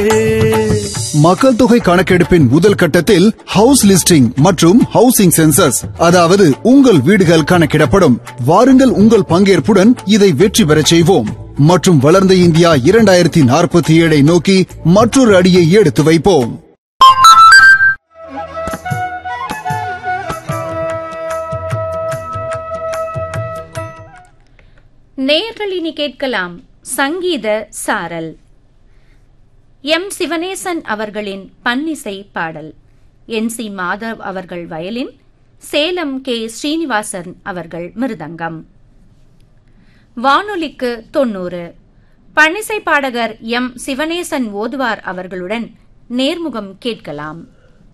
மக்கள் தொகை கணக்கெடுப்பின் முதல் கட்டத்தில் ஹவுஸ் லிஸ்டிங் மற்றும் ஹவுசிங் சென்சஸ் அதாவது உங்கள் வீடுகள் கணக்கிடப்படும் வாருங்கள் உங்கள் பங்கேற்புடன் இதை வெற்றி பெறச் செய்வோம் மற்றும் வளர்ந்த இந்தியா இரண்டாயிரத்தி நாற்பத்தி ஏழை நோக்கி மற்றொரு அடியை எடுத்து வைப்போம் நேயர்கள் இனி கேட்கலாம் சங்கீத சாரல் எம் சிவனேசன் அவர்களின் பன்னிசை பாடல் என் சி மாதவ் அவர்கள் வயலின் சேலம் கே ஸ்ரீனிவாசன் அவர்கள் மிருதங்கம் வானொலிக்கு தொண்ணூறு பன்னிசை பாடகர் எம் சிவனேசன் ஓதுவார் அவர்களுடன் நேர்முகம் கேட்கலாம்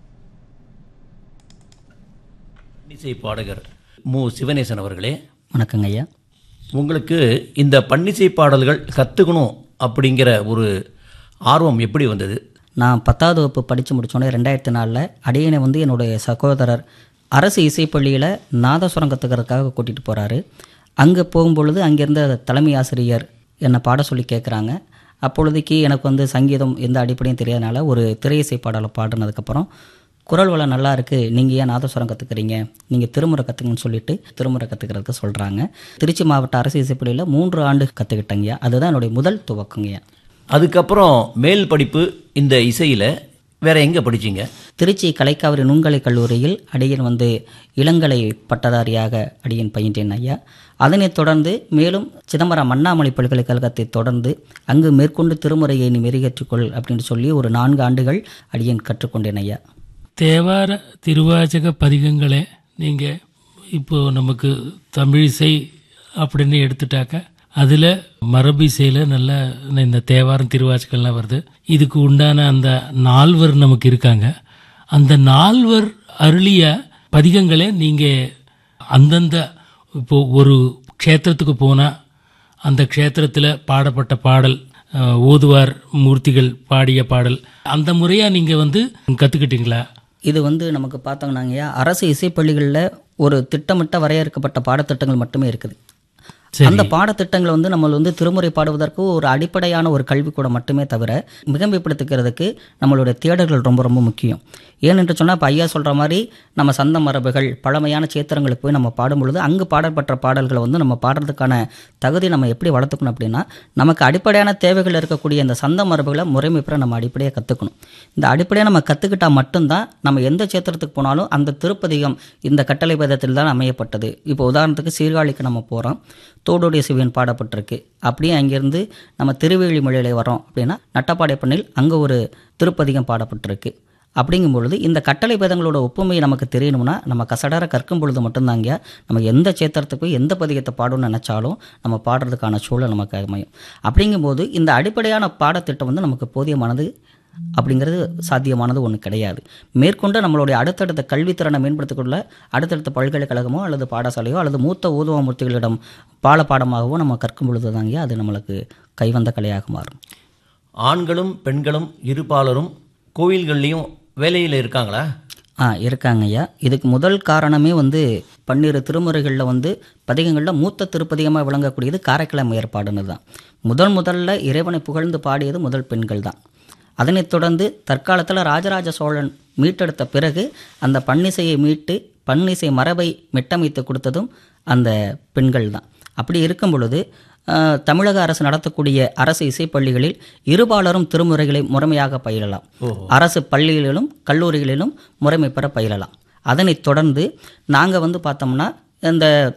இசை பாடகர் மு சிவனேசன் அவர்களே வணக்கங்க ஐயா உங்களுக்கு இந்த பன்னிசை பாடல்கள் கற்றுக்கணும் அப்படிங்கிற ஒரு ஆர்வம் எப்படி வந்தது நான் பத்தாவது வகுப்பு படித்து முடித்தோடனே ரெண்டாயிரத்தி நாலில் அடியனை வந்து என்னுடைய சகோதரர் அரசு இசைப்பள்ளியில் நாதஸ்வரம் கற்றுக்கிறதுக்காக கூட்டிகிட்டு போகிறாரு அங்கே போகும்பொழுது அங்கேருந்த தலைமை ஆசிரியர் என்னை பாட சொல்லி கேட்குறாங்க அப்பொழுதைக்கு எனக்கு வந்து சங்கீதம் எந்த அடிப்படையும் தெரியாதனால ஒரு திரை இசை பாடலை பாடினதுக்கப்புறம் குரல் வளம் நல்லா இருக்குது நீங்கள் ஏன் நாதஸ்வரம் கற்றுக்குறீங்க நீங்கள் திருமுறை கற்றுக்கணும்னு சொல்லிட்டு திருமுறை கற்றுக்கிறதுக்கு சொல்கிறாங்க திருச்சி மாவட்ட அரசு இசைப்பள்ளியில் மூன்று ஆண்டு கற்றுக்கிட்டேங்கய்யா அதுதான் என்னுடைய முதல் துவக்கங்கய்யா அதுக்கப்புறம் மேல் படிப்பு இந்த இசையில் வேற எங்கே படிச்சீங்க திருச்சி கலைக்காவிரி நுண்கலை கல்லூரியில் அடியன் வந்து இளங்கலை பட்டதாரியாக அடியன் பயின்றேன் ஐயா அதனைத் தொடர்ந்து மேலும் சிதம்பரம் அண்ணாமலை பல்கலைக்கழகத்தை தொடர்ந்து அங்கு மேற்கொண்டு திருமுறையை நீ மெருகேற்றிக்கொள் அப்படின்னு சொல்லி ஒரு நான்கு ஆண்டுகள் அடியன் கற்றுக்கொண்டேன் ஐயா தேவார திருவாச்சக பதிகங்களே நீங்கள் இப்போ நமக்கு தமிழிசை அப்படின்னு எடுத்துட்டாக்க அதில் மரபிசையில் நல்ல இந்த தேவாரம் திருவாச்சகம்லாம் வருது இதுக்கு உண்டான அந்த நால்வர் நமக்கு இருக்காங்க அந்த நால்வர் அருளிய பதிகங்களே நீங்கள் அந்தந்த இப்போ ஒரு க்ஷேத்திரத்துக்கு போனால் அந்த க்ஷேத்திரத்தில் பாடப்பட்ட பாடல் அஹ், ஓதுவார் மூர்த்திகள் பாடிய பாடல் அந்த முறையாக நீங்கள் வந்து கற்றுக்கிட்டீங்களா இது வந்து நமக்கு பார்த்தோம்னாங்கய்யா அரசு இசைப்பள்ளிகளில் ஒரு திட்டமிட்ட வரையறுக்கப்பட்ட பாடத்திட்டங்கள் மட்டுமே இருக்குது அந்த பாடத்திட்டங்கள் வந்து நம்ம வந்து திருமுறை பாடுவதற்கு ஒரு அடிப்படையான ஒரு கல்விக்கூடம் மட்டுமே தவிர மிகமைப்படுத்திக்கிறதுக்கு நம்மளுடைய தேடல்கள் ரொம்ப ரொம்ப முக்கியம் ஏனென்று சொன்னால் இப்போ ஐயா சொல்கிற மாதிரி நம்ம சந்த மரபுகள் பழமையான சேத்திரங்களுக்கு போய் நம்ம பாடும் பொழுது அங்கு பாடப்பட்ட பாடல்களை வந்து நம்ம பாடுறதுக்கான தகுதி நம்ம எப்படி வளர்த்துக்கணும் அப்படின்னா நமக்கு அடிப்படையான தேவைகள் இருக்கக்கூடிய இந்த சந்த மரபுகளை முறைமை பெற நம்ம அடிப்படையாக கற்றுக்கணும் இந்த அடிப்படையாக நம்ம கற்றுக்கிட்டா மட்டும்தான் நம்ம எந்த சேத்திரத்துக்கு போனாலும் அந்த திருப்பதிகம் இந்த கட்டளை பதத்தில் தான் அமையப்பட்டது இப்போ உதாரணத்துக்கு சீர்காழிக்கு நம்ம போகிறோம் தோடுடைய சிவன் பாடப்பட்டிருக்கு அப்படியே அங்கேருந்து நம்ம திருவேலிமலையில வரோம் அப்படின்னா நட்டப்பாடை பண்ணில் அங்கே ஒரு திருப்பதிகம் பாடப்பட்டிருக்கு அப்படிங்கும் பொழுது இந்த கட்டளை பேதங்களோட ஒப்புமை நமக்கு தெரியணும்னா நம்ம கசடர கற்கும் பொழுது மட்டும்தாங்க நம்ம எந்த சேத்திரத்துக்கு போய் எந்த பதிகத்தை பாடணும்னு நினச்சாலும் நம்ம பாடுறதுக்கான சூழல் நமக்கு அமையும் அப்படிங்கும்போது இந்த அடிப்படையான பாடத்திட்டம் வந்து நமக்கு போதியமானது அப்படிங்கிறது சாத்தியமானது ஒன்று கிடையாது மேற்கொண்டு நம்மளுடைய அடுத்தடுத்த கல்வித்திறனை மேம்படுத்திக்கொள்ள அடுத்தடுத்த பல்கலைக்கழகமோ அல்லது பாடசாலையோ அல்லது மூத்த ஊதுவாமூர்த்திகளிடம் பால பாடமாகவோ நம்ம கற்கும் பொழுது தாங்க அது நம்மளுக்கு கைவந்த கலையாக மாறும் ஆண்களும் பெண்களும் இருபாலரும் கோவில்கள்லையும் வேலையில் இருக்காங்களா ஆ இருக்காங்க ஐயா இதுக்கு முதல் காரணமே வந்து பன்னிரு திருமுறைகளில் வந்து பதிகங்களில் மூத்த திருப்பதிகமாக விளங்கக்கூடியது காரைக்கிழமை ஏற்பாடுன்னு தான் முதல் முதல்ல இறைவனை புகழ்ந்து பாடியது முதல் பெண்கள் தான் அதனைத் தொடர்ந்து தற்காலத்தில் ராஜராஜ சோழன் மீட்டெடுத்த பிறகு அந்த பன்னிசையை மீட்டு பன்னிசை மரபை மெட்டமைத்து கொடுத்ததும் அந்த பெண்கள் தான் அப்படி இருக்கும் பொழுது அஹ், தமிழக அரசு நடத்தக்கூடிய அரசு இசைப்பள்ளிகளில் இருபாலரும் திருமுறைகளை முறைமையாக பயிலலாம் அரசு பள்ளிகளிலும் கல்லூரிகளிலும் முறைமை பெற பயிலலாம் அதனைத் தொடர்ந்து நாங்கள் வந்து பார்த்தோம்னா இந்த